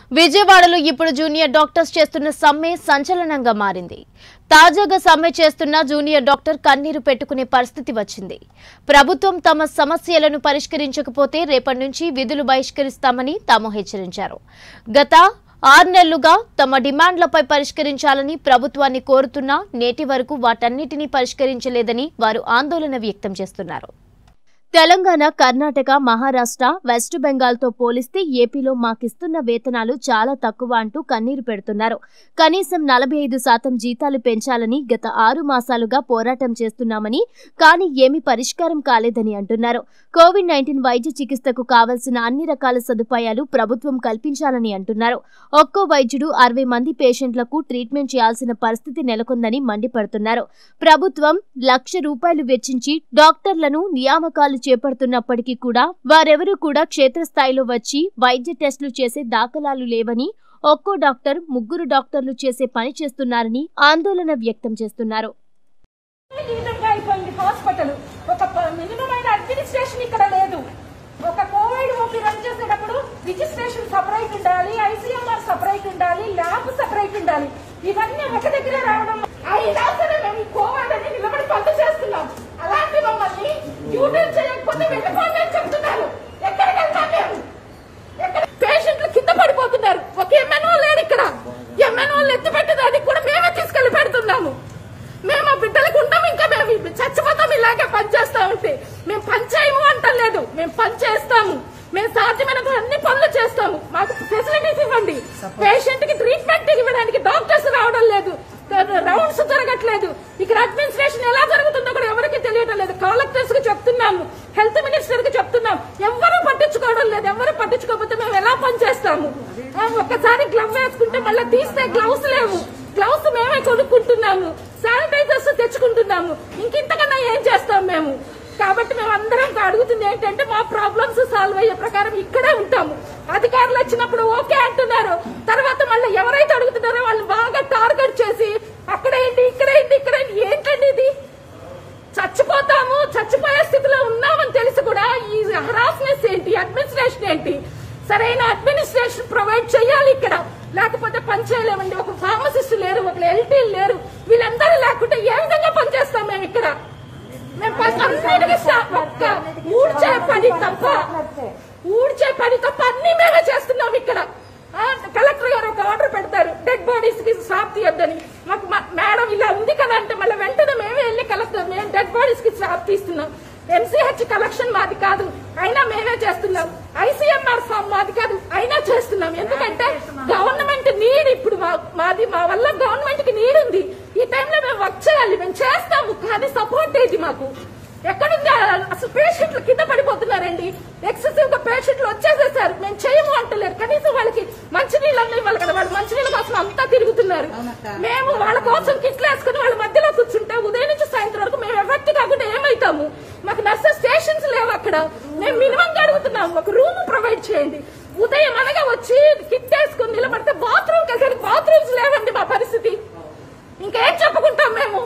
విజయవాడలో ఇప్పుడు junior doctors చేస్తున్న సమ్మె సంచలనంగా మారింది తాజాగా సమ్మె చేస్తున్న జూనియర్ డాక్టర్ కన్నీరు పెట్టుకునే పరిస్థితి వచ్చింది ప్రభుత్వం తమ సమస్యలను పరిష్కరించకపోతే రేపటి నుంచి విధులు బహిష్కరిస్తామని తాము హెచ్చరించారు గత ఆరు నెలలుగా తమ డిమాండ్లపై పరిష్కరించాలని ప్రభుత్వాన్ని కోరుతున్నా నేటి వరకు వాటన్నిటినీ పరిష్కరించలేదని వారు ఆందోళన వ్యక్తం చేస్తున్నారు తెలంగాణ కర్ణాటక మహారాష్ట్ర వెస్ట్ బెంగాల్తో పోలిస్తే ఏపీలో మాకిస్తున్న వేతనాలు చాలా తక్కువ అంటూ కన్నీరు పెడుతున్నారు కనీసం నలభై ఐదు శాతం జీతాలు పెంచాలని గత ఆరు మాసాలుగా పోరాటం చేస్తున్నామని కానీ ఏమీ పరిష్కారం కాలేదని అంటున్నారు కోవిడ్ నైన్టీన్ వైద్య చికిత్సకు కావలసిన అన్ని రకాల సదుపాయాలు ప్రభుత్వం కల్పించాలని అంటున్నారు ఒక్కో వైద్యుడు అరవై మంది పేషెంట్లకు ట్రీట్మెంట్ చేయాల్సిన పరిస్థితి నెలకొందని మండిపడుతున్నారు ప్రభుత్వం లక్ష రూపాయలు వెచ్చించి డాక్టర్లను నియామకాలు చేపడుతున్నప్పటికీ కూడా వారెవరూ కూడా క్షేత్రస్థాయిలో వచ్చి వైద్య టెస్టులు చేసే దాఖలాలు లేవని ఒక్కో డాక్టర్ ముగ్గురు డాక్టర్లు చేసే పని చేస్తున్నారని ఆందోళన వ్యక్తం చేస్తున్నారు విధంగా అయిపోయింది హాస్పిటల్ ఒక మినిమం అయిన అడ్మినిస్ట్రేషన్ ఇక్కడ లేదు ఒక కోవిడ్ ఓపీ రన్ చేసేటప్పుడు రిజిస్ట్రేషన్ సపరేట్ ఉండాలి ఐసీఎంఆర్ సపరేట్ ఉండాలి ల్యాబ్ సపరేట్ ఉండాలి ఇవన్నీ ఒక దగ్గరే రావడం అయినా సరే మేము ఈ కోవిడ్ అని నిలబడి పనులు చేస్తున్నాం అలాంటి మమ్మల్ని డ్యూటీలు చేయకపోతే వెళ్ళిపోండి అని చెప్తున్నారు ఎక్కడికి వెళ్తాం మేము ఎక్కడ పేషెంట్లు కింద పడిపోతున్నారు ఒక ఎంఎన్ఓ లేడు ఇక్కడ ఎంఎన్ఓ ఎత్తి పెట్టేదానికి కూడా మేమే తీసుకెళ్లి పెడుతున్నాము మేము ఆ బిడ్డలకు ఉంటాం ఇంకా మేము ఇవి చచ్చిపోతాం ఇలాగే పని చేస్తా ఉంటే మేము పని చేయము అంటలేదు మేము పని చేస్తాము మేము సాధ్యమైనంత అన్ని పనులు చేస్తాము మాకు ఫెసిలిటీస్ ఇవ్వండి పేషెంట్ కి ట్రీట్మెంట్ ఇవ్వడానికి డాక్టర్స్ రావడం లేదు రౌండ్స్ జరగట్లేదు ఇక్కడ అడ్మినిస్ట్రేషన్ ఎలా జరుగుతుందో కూడా ఎవరికి తెలియడం లేదు కలెక్టర్స్ కి చెప్తున్నాము హెల్త్ మినిస్టర్ కి చెప్తున్నాం ఎవరు పట్టించుకోవడం లేదు ఎవరు పట్టించుకోకపోతే మేము ఎలా పని చేస్తాము ఆ, ఒక్కసారి గ్లవ్ వేసుకుంటే మళ్ళీ తీస్తే గ్లౌస్ లేవు గ్లౌస్ మేమే కొనుక్కుంటున్నాము శానిటైజర్స్ తెచ్చుకుంటున్నాము ఇంకింతకన్నా ఏం చేస్తాం మేము కాబట్టి మేము అందరం అడుగుతుంది ఏంటంటే మా ప్రాబ్లమ్స్ సాల్వ్ అయ్యే ప్రకారం ఇక్కడే ఉంటాము అధికారులు వచ్చినప్పుడు ఓకే అంటున్నారు తర్వాత మళ్ళీ ఎవరైతే అడుగుతున్నారో వాళ్ళు బాగా టార్గెట్ చేసి అక్కడేంటి ఇక్కడేంటి ఇక్కడ ఏంటండి ఇది చచ్చిపోతాము చచ్చిపోయే స్థితిలో ఉన్నామని తెలిసి కూడా ఈ హరాస్నెస్ ఏంటి అడ్మినిస్ట్రేషన్ ఏంటి సరైన అడ్మినిస్ట్రేషన్ ప్రొవైడ్ చేయాలి ఇక్కడ లేకపోతే పని చేయలేమండి ఒక ఫార్మసిస్ట్ లేరు ఒక ఎల్టీ లేరు వీళ్ళందరూ లేకుంటే ఏ విధంగా పనిచేస్తాం మేము ఇక్కడ మేము పని- అన్నిటికీ సా- ఒక్క ఊడ్చే పని తప్ప ఊడ్చే పని తప్ప అన్ని మేమే చేస్తున్నాం ఇక్కడ ఆ, కలెక్టర్ గారు ఒక ఆర్డర్ పెడతారు డెడ్ బాడీస్ కి స్వాప్ తీయొద్దని మాకు మ- మేడం ఇలా ఉంది కదా అంటే మళ్ళీ వెంటనే మేమే వెళ్ళి కలెక్టర్ మేము డెడ్ బాడీస్ కి స్వాప్ తీస్తున్నాం ఎంసీహెచ్ కలెక్షన్ మాది కాదు అయినా మేమే చేస్తున్నాం ఐసీఎంఆర్ ఫామ్ మాది కాదు అయినా చేస్తున్నాం ఎందుకంటే గవర్నమెంట్ నీడ్ ఇప్పుడు మా- మాది మా వల్ల గవర్నమెంట్ కి నీడ్ ఉంది ఈ టైంలో మేము వర్క్ చేయాలి మేము చేస్తాము కానీ సపోర్ట్ ఏది మాకు ఎక్కడుంది ఆ- అసలు పేషెంట్లు కింద పడిపోతున్నారండి ఎక్సెసివ్ గా పేషెంట్లు వచ్చేసేసారు మేము చేయము అంటలేరు కనీసం వాళ్ళకి మంచినీళ్ళు అన్నీ ఇవ్వాలి కదా వాళ్ళు మంచినీళ్ళ కోసం అంతా తిరుగుతున్నారు మేము వాళ్ళ కోసం కిట్లు వేసుకుని వాళ్ళ మధ్యలో కూర్చుంటే ఉదయం నుంచి సాయంత్రం వరకు మేము ఎఫెక్ట్ కాకుండా ఏమైతాము మాకు నర్సెస్ స్టేషన్స్ లేవు అక్కడ మేము మినిమం అడుగుతున్నాము ఒక రూమ్ ప్రొవైడ్ చేయండి ఉదయం అనగా వచ్చి కిట్ వేసుకుని నిలబడితే బాత్రూమ్ వెళ్ళడానికి బాత్రూమ్స్ లేవండి మా పరిస్థితి ఇంకేం చెప్పుకుంటాం మేము